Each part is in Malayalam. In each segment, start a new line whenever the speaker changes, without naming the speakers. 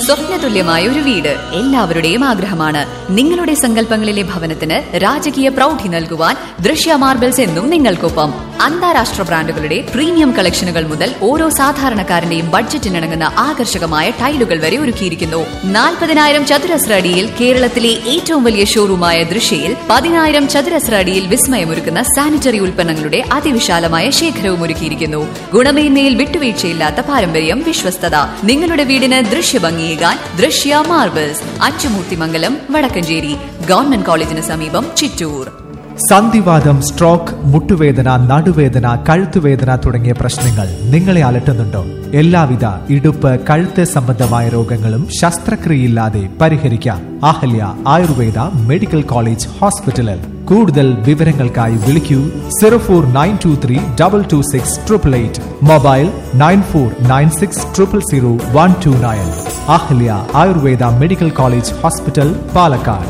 സ്വപ്നതുല്യമായ ഒരു വീട് എല്ലാവരുടെയും ആഗ്രഹമാണ് നിങ്ങളുടെ സങ്കല്പങ്ങളിലെ ഭവനത്തിന് രാജകീയ പ്രൗഢി നൽകുവാൻ ദൃശ്യ മാർബിൾസ് എന്നും നിങ്ങൾക്കൊപ്പം അന്താരാഷ്ട്ര ബ്രാൻഡുകളുടെ പ്രീമിയം കളക്ഷനുകൾ മുതൽ ഓരോ സാധാരണക്കാരന്റെയും ബഡ്ജറ്റിനിണങ്ങുന്ന ആകർഷകമായ ടൈലുകൾ വരെ ഒരുക്കിയിരിക്കുന്നു നാൽപ്പതിനായിരം ചതുരശ്ര അടിയിൽ കേരളത്തിലെ ഏറ്റവും വലിയ ഷോറൂമായ ദൃശ്യയിൽ പതിനായിരം ചതുരശ്ര അടിയിൽ വിസ്മയമൊരുക്കുന്ന സാനിറ്ററി ഉൽപ്പന്നങ്ങളുടെ അതിവിശാലമായ ശേഖരവും ഒരുക്കിയിരിക്കുന്നു ഗുണമേന്മയിൽ വിട്ടുവീഴ്ചയില്ലാത്ത പാരമ്പര്യം വിശ്വസ്തത നിങ്ങളുടെ വീടിന് ദൃശ്യഭംഗിയേകാൻ ദൃശ്യ മാർബിൾസ് അച്ചുമൂർത്തിമംഗലം വടക്കഞ്ചേരി ഗവൺമെന്റ് കോളേജിന് സമീപം ചിറ്റൂർ
സന്ധിവാദം സ്ട്രോക്ക് മുട്ടുവേദന നടുവേദന കഴുത്തുവേദന തുടങ്ങിയ പ്രശ്നങ്ങൾ നിങ്ങളെ അലട്ടുന്നുണ്ടോ എല്ലാവിധ ഇടുപ്പ് കഴുത്ത് സംബന്ധമായ രോഗങ്ങളും ശസ്ത്രക്രിയയില്ലാതെ പരിഹരിക്കാം അഹല്യ ആയുർവേദ മെഡിക്കൽ കോളേജ് ഹോസ്പിറ്റലിൽ കൂടുതൽ വിവരങ്ങൾക്കായി വിളിക്കൂ zero four nine two three double two six triple eight mobile nine four nine six triple zero one two nine Ahalya Ayurveda medical college hospital Palakkad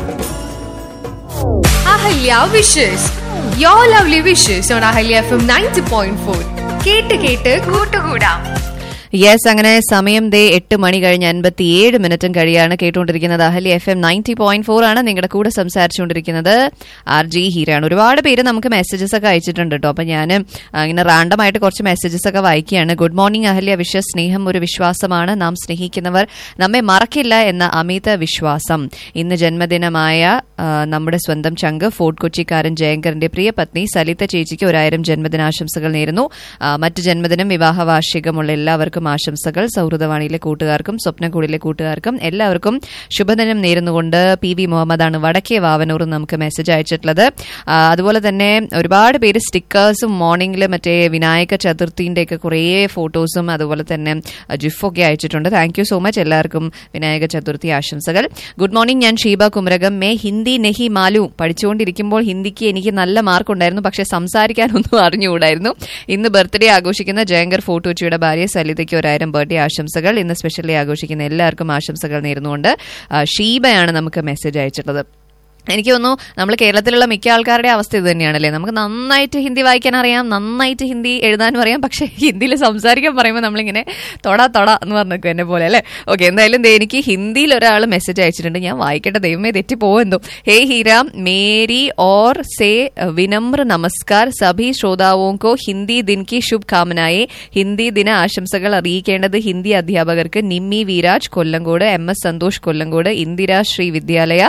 Ahalya wishes your lovely wishes on Ahalya F M ninety point four കേട്ട് കേട്ട് കൂട്ടുകൂടാം
യെസ് അങ്ങനെ സമയം ദേ എട്ട് മണി കഴിഞ്ഞ് അൻപത്തിയേഴ് മിനിറ്റും കഴിയാണ് കേട്ടുകൊണ്ടിരിക്കുന്നത് Ahalya F M ninety point four ആണ് നിങ്ങളുടെ കൂടെ സംസാരിച്ചുകൊണ്ടിരിക്കുന്നത് ആർ ജി ഹീരാണ് ഒരുപാട് പേര് നമുക്ക് മെസ്സേജസ് ഒക്കെ അയച്ചിട്ടുണ്ട് കേട്ടോ അപ്പൊ ഞാൻ ഇങ്ങനെ റാൻഡം ആയിട്ട് കുറച്ച് മെസ്സേജസ് ഒക്കെ വായിക്കുകയാണ് ഗുഡ് മോർണിംഗ് അഹല്യ വിശ്വ സ്നേഹം ഒരു വിശ്വാസമാണ് നാം സ്നേഹിക്കുന്നവർ നമ്മെ മറക്കില്ല എന്ന അമിത വിശ്വാസം ഇന്ന് ജന്മദിനമായ ആ, നമ്മുടെ സ്വന്തം ചങ്ക് ഫോർട്ട് കൊച്ചിക്കാരൻ ജയങ്കറിന്റെ പ്രിയ പത്നി സലിത ചേച്ചിക്ക് ഒരായിരം ജന്മദിനാശംസകൾ നേരുന്നു ആ, മറ്റ് ജന്മദിനം വിവാഹ വാർഷികമുള്ള എല്ലാവർക്കും ആശംസകൾ സൗഹൃദവാണിയിലെ കൂട്ടുകാർക്കും സ്വപ്നക്കൂടിലെ കൂട്ടുകാർക്കും എല്ലാവർക്കും ശുഭദിനം നേരുന്നുകൊണ്ട് പി വി മുഹമ്മദാണ് വടക്കേ വാവനൂർ നമുക്ക് മെസ്സേജ് അയച്ചിട്ടുള്ളത് ആ, അതുപോലെ തന്നെ ഒരുപാട് പേര് സ്റ്റിക്കേഴ്സും മോർണിംഗിൽ മറ്റേ വിനായക ചതുർത്ഥിന്റെ ഒക്കെ കുറേ ഫോട്ടോസും അതുപോലെ തന്നെ ജിഫൊക്കെ അയച്ചിട്ടുണ്ട് താങ്ക് യു സോ മച്ച് എല്ലാവർക്കും വിനായക ചതുർത്ഥി ആശംസകൾ ഗുഡ് മോർണിംഗ് ഞാൻ ഷീബ കുമരകം മേ ഹിന്ദി നെഹി മാലു പഠിച്ചുകൊണ്ടിരിക്കുമ്പോൾ ഹിന്ദിക്ക് എനിക്ക് നല്ല മാർക്ക് ഉണ്ടായിരുന്നു പക്ഷെ സംസാരിക്കാനൊന്നും അറിഞ്ഞുകൂടായിരുന്നു ഇന്ന് ബർത്ത്ഡേ ആഘോഷിക്കുന്ന ജയങ്കർ ഫോട്ടോച്ചിയുടെ ഭാര്യ സലിതയ്ക്ക് ഒരായിരം ബർത്ത്ഡേ ആശംസകൾ ഇന്ന് സ്പെഷ്യലി ആഘോഷിക്കുന്ന എല്ലാവർക്കും ആശംസകൾ നേരുന്നുകൊണ്ട് ആ, ഷീബയാണ് നമുക്ക് മെസ്സേജ് അയച്ചിട്ടുള്ളത് എനിക്ക് തോന്നുന്നു നമ്മൾ കേരളത്തിലുള്ള മിക്ക ആൾക്കാരുടെ അവസ്ഥ ഇത് തന്നെയാണല്ലേ നമുക്ക് നന്നായിട്ട് ഹിന്ദി വായിക്കാൻ അറിയാം നന്നായിട്ട് ഹിന്ദി എഴുതാനും അറിയാം പക്ഷെ ഹിന്ദിയിൽ സംസാരിക്കാൻ പറയുമ്പോൾ നമ്മളിങ്ങനെ തൊട തൊട എന്ന് പറഞ്ഞേക്കും എന്നെ പോലെ അല്ലേ ഓക്കെ എന്തായാലും ദേ എനിക്ക് ഹിന്ദിയിൽ ഒരാൾ മെസ്സേജ് അയച്ചിട്ടുണ്ട് ഞാൻ വായിക്കട്ടെ ദൈവമേ തെറ്റിപ്പോവെന്തോ ഹേ ഹീരാം മേരി ഓർ സേ വിനമ്ര നമസ്കാർ സഭി ശ്രോതാവോं को ഹിന്ദി ദിൻ की ശുഭകാമനായെ ഹിന്ദി ദിന ആശംസകൾ അറിയിക്കേണ്ടത് ഹിന്ദി അധ്യാപകർക്ക് നിമ്മി വീരാജ് കൊല്ലങ്കോട് എം എസ് സന്തോഷ് കൊല്ലങ്കോട് ഇന്ദിര ശ്രീ വിദ്യാലയ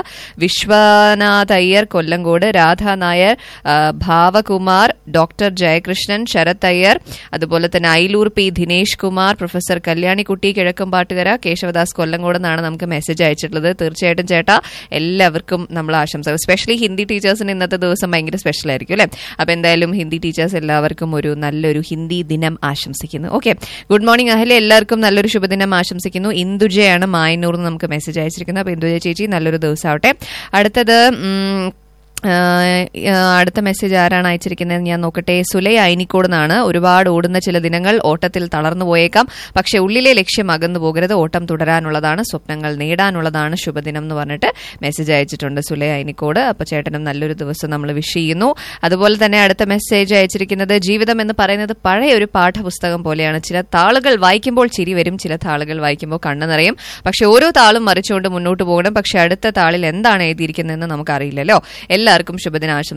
വിശ്വനാഥ് അയ്യർ കൊല്ലങ്കോട് രാധ നായർ ആ, ഭാവകുമാർ ഡോക്ടർ ജയകൃഷ്ണൻ ശരത് അയ്യർ അതുപോലെ തന്നെ ഐലൂർ പി ദിനേഷ് കുമാർ പ്രൊഫസർ കല്യാണിക്കുട്ടി കിഴക്കുംപാട്ടുകര കേശവദാസ് കൊല്ലങ്കോട് എന്നാണ് നമുക്ക് മെസ്സേജ് അയച്ചിട്ടുള്ളത് തീർച്ചയായിട്ടും ചേട്ടാ എല്ലാവർക്കും നമ്മൾ ആശംസകൾ സ്പെഷ്യലി ഹിന്ദി ടീച്ചേഴ്സിന് ഇന്നത്തെ ദിവസം ഭയങ്കര സ്പെഷ്യൽ ആയിരിക്കും അല്ലേ അപ്പൊ എന്തായാലും ഹിന്ദി ടീച്ചേഴ്സ് എല്ലാവർക്കും ഒരു നല്ലൊരു ഹിന്ദി ദിനം ആശംസിക്കുന്നു ഓക്കെ ഗുഡ് മോർണിംഗ് അഹലെ എല്ലാവർക്കും നല്ലൊരു ശുഭദിനം ആശംസിക്കുന്നു ഇന്ദുജയാണ് മായന്നൂർ എന്ന് നമുക്ക് മെസ്സേജ് അയച്ചിരിക്കുന്നത് അപ്പൊ ഇന്ദുജ ചേച്ചി നല്ലൊരു ദിവസമാവട്ടെ അടുത്തത് ഉം, ആ, ആ, അടുത്ത മെസ്സേജ് ആരാണ് അയച്ചിരിക്കുന്നത് ഞാൻ നോക്കട്ടെ സുലൈ അയനിക്കോട് നിന്നാണ് ഒരുപാട് ഓടുന്ന ചില ദിനങ്ങൾ ഓട്ടത്തിൽ തളർന്നു പോയേക്കാം പക്ഷെ ഉള്ളിലെ ലക്ഷ്യം അകന്നു പോകരുത് ഓട്ടം തുടരാനുള്ളതാണ് സ്വപ്നങ്ങൾ നേടാനുള്ളതാണ് ശുഭദിനം എന്ന് പറഞ്ഞിട്ട് മെസ്സേജ് അയച്ചിട്ടുണ്ട് സുലൈ അയനിക്കോട് അപ്പൊ ചേട്ടനും നല്ലൊരു ദിവസം നമ്മൾ വിഷ് ചെയ്യുന്നു അതുപോലെ തന്നെ അടുത്ത മെസ്സേജ് അയച്ചിരിക്കുന്നത് ജീവിതം എന്ന് പറയുന്നത് പഴയ ഒരു പാഠപുസ്തകം പോലെയാണ് ചില താളുകൾ വായിക്കുമ്പോൾ ചിരി വരും ചില താളുകൾ വായിക്കുമ്പോൾ കണ്ണു നിറയും പക്ഷെ ഓരോ താളും മറിച്ചുകൊണ്ട് മുന്നോട്ട് പോകണം പക്ഷെ അടുത്ത താളിൽ എന്താണ് എഴുതിയിരിക്കുന്നതെന്ന് നമുക്കറിയില്ലല്ലോ എല്ലാവർക്കും ശുഭദിനാശംസ